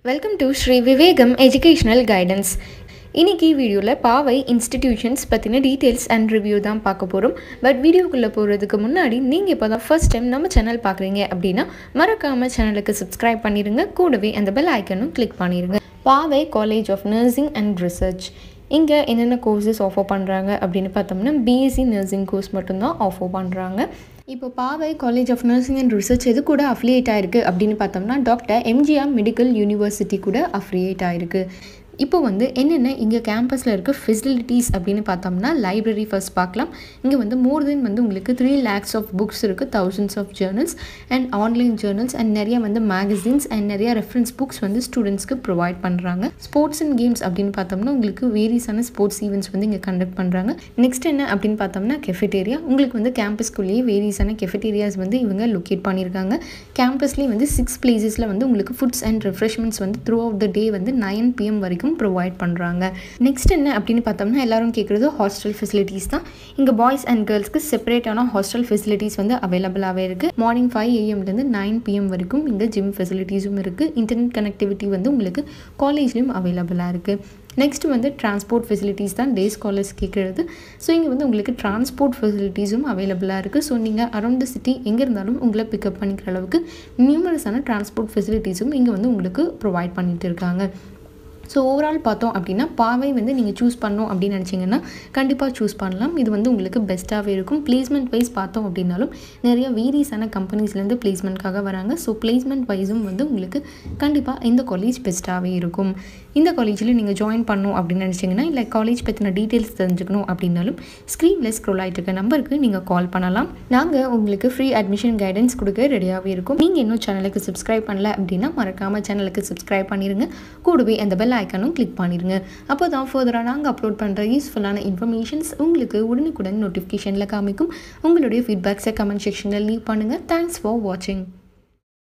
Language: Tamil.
welcome to Sri Vivekam educational guidance இன்னைக்கு வீடியோவில் பாவை இன்ஸ்டிடியூஷன்ஸ் பற்றின டீட்டெயில்ஸ் அண்ட் ரிவ்யூ தான் பார்க்க போகிறோம் பட் வீடியோக்குள்ளே போகிறதுக்கு முன்னாடி நீங்கள் இப்போ தான் ஃபர்ஸ்ட் டைம் நம்ம சேனல் பார்க்குறீங்க அப்படின்னா மறக்காமல் சேனலுக்கு சப்ஸ்கிரைப் பண்ணிடுங்க கூடவே அந்த பெல் ஐக்கனும் கிளிக் பண்ணிடுங்க Paavai college of nursing and research இங்கே என்னென்ன கோர்சஸ் ஆஃபர் பண்ணுறாங்க அப்படின்னு பார்த்தோம்னா பிஎஸ்சி நர்சிங் கோர்ஸ் மட்டும்தான் ஆஃபர் பண்ணுறாங்க இப்போ Paavai college of nursing and research எது கூட அஃபிலியேட் ஆயிருக்கு அப்படின்னு பார்த்தோம்னா டாக்டர் எம்ஜிஆர் மெடிக்கல் யூனிவர்சிட்டி கூட அஃபிலியேட் ஆயிருக்கு இப்போ வந்து என்னென்ன இங்கே கேம்பஸில் இருக்க ஃபெசிலிட்டிஸ் அப்படின்னு பார்த்தோம்னா லைப்ரரி ஃபர்ஸ்ட் பார்க்கலாம் இங்கே வந்து மோர் தென் வந்து உங்களுக்கு த்ரீ லேக்ஸ் ஆஃப் புக்ஸ் இருக்குது thousands of journals and online journals and நிறைய வந்து மேகசின்ஸ் அண்ட் நிறைய ரெஃபரன்ஸ் புக்ஸ் வந்து ஸ்டூடெண்ட்ஸ்க்கு ப்ரொவைட் பண்ணுறாங்க ஸ்போர்ட்ஸ் அண்ட் கேம்ஸ் அப்படின்னு பார்த்தோம்னா உங்களுக்கு வேரியஸான ஸ்போர்ட்ஸ் ஈவெண்ட்ஸ் வந்து இங்கே கண்டக்ட் பண்ணுறாங்க நெக்ஸ்ட் என்ன அப்படின்னு பார்த்தோம்னா கெஃபெட்டேரியா உங்களுக்கு வந்து கேம்பஸ்குள்ளேயே வேரியஸான கெஃபெட்டேரியாஸ் வந்து இவங்க லொக்கேட் பண்ணியிருக்காங்க கேம்பஸ்லேயே வந்து சிக்ஸ் பிளேசஸில் வந்து உங்களுக்கு ஃபுட்ஸ் அண்ட் ரெஃப்ரெஷ்மெண்ட்ஸ் வந்து த்ரூ அவுட் த டே வந்து நைன் பிஎம் வரைக்கும் ப்ரொவைட் பண்ணுறாங்க நெக்ஸ்ட் என்ன அப்படின்னு பார்த்தோம்னா எல்லாரும் கேட்குறது ஹாஸ்டல் ஃபெசிலிட்டிஸ் தான் இங்கே பாய்ஸ் அண்ட் கேர்ள்ஸ்க்கு செப்பரேட்டான ஹாஸ்டல் ஃபெசிலிட்டிஸ் வந்து அவைலபிளாகவே இருக்குது மார்னிங் ஃபைவ் ஏஎம்லேருந்து நைன் பிஎம் வரைக்கும் இங்கே ஜிம் ஃபெசிலிட்டிஸும் இருக்குது இன்டர்நெட் கனெக்டிவிட்டி வந்து உங்களுக்கு காலேஜ்லேயும் அவைலபிளாக இருக்குது நெக்ஸ்ட் வந்து டிரான்ஸ்போர்ட் ஃபெசிலிட்டிஸ் தான் டே ஸ்காலர்ஸ் கேட்குறது ஸோ இங்கே வந்து உங்களுக்கு டிரான்ஸ்போர்ட் ஃபெசிலிட்டிஸும் அவைலபிளாக இருக்குது ஸோ நீங்கள் அரௌண்ட் த சிட்டி எங்கே இருந்தாலும் உங்களை பிக்கப் பண்ணிக்கிற அளவுக்கு நியூமரஸான டிரான்ஸ்போர்ட் ஃபெசிலிட்டிஸும் இங்கே வந்து உங்களுக்கு ப்ரொவைட் பண்ணிட்டு இருக்காங்க ஸோ ஓவரால் பார்த்தோம் அப்படின்னா பாவை வந்து நீங்கள் சூஸ் பண்ணோம் அப்படின்னு நினச்சிங்கன்னா கண்டிப்பாக சூஸ் பண்ணலாம் இது வந்து உங்களுக்கு பெஸ்ட்டாகவே இருக்கும் பிளேஸ்மெண்ட் வைஸ் பார்த்தோம் அப்படின்னாலும் நிறைய வேரியஸான கம்பெனிஸ்லேருந்து பிளேஸ்மெண்ட்காக வராங்க ஸோ பிளேஸ்மெண்ட் வைஸும் வந்து உங்களுக்கு கண்டிப்பாக இந்த காலேஜ் பெஸ்ட்டாகவே இருக்கும் இந்த காலேஜில் நீங்கள் ஜாயின் பண்ணணும் அப்படின்னு நினச்சிங்கன்னா இல்லை காலேஜ் பற்றின டீட்டெயில்ஸ் தெரிஞ்சுக்கணும் அப்படின்னாலும் ஸ்க்ரீனில் ஸ்க்ரோல் ஆகிட்டு இருக்க நம்பருக்கு நீங்கள் கால் பண்ணலாம் நாங்கள் உங்களுக்கு ஃப்ரீ அட்மிஷன் கைடன்ஸ் கொடுக்க ரெடியாகவே இருக்கும் நீங்கள் இன்னும் சேனலுக்கு சப்ஸ்கிரைப் பண்ணல அப்படின்னா மறக்காமல் சேனலுக்கு சப்ஸ்கிரைப் பண்ணிடுங்க கூடவே அந்த பெல் ஐக்கனும் கிளிக் பண்ணிடுங்க அப்போ தான் ஃபர்தராக நாங்கள் அப்லோட் பண்ணுற யூஸ்ஃபுல்லான இன்ஃபர்மேஷன்ஸ் உங்களுக்கு உடனுக்குடன் நோட்டிஃபிகேஷனில் காமிக்கும் உங்களுடைய ஃபீட்பேக்ஸை கமெண்ட் செக்ஷனில் லீவ் பண்ணுங்கள் தேங்க்ஸ் ஃபார் வாட்சிங்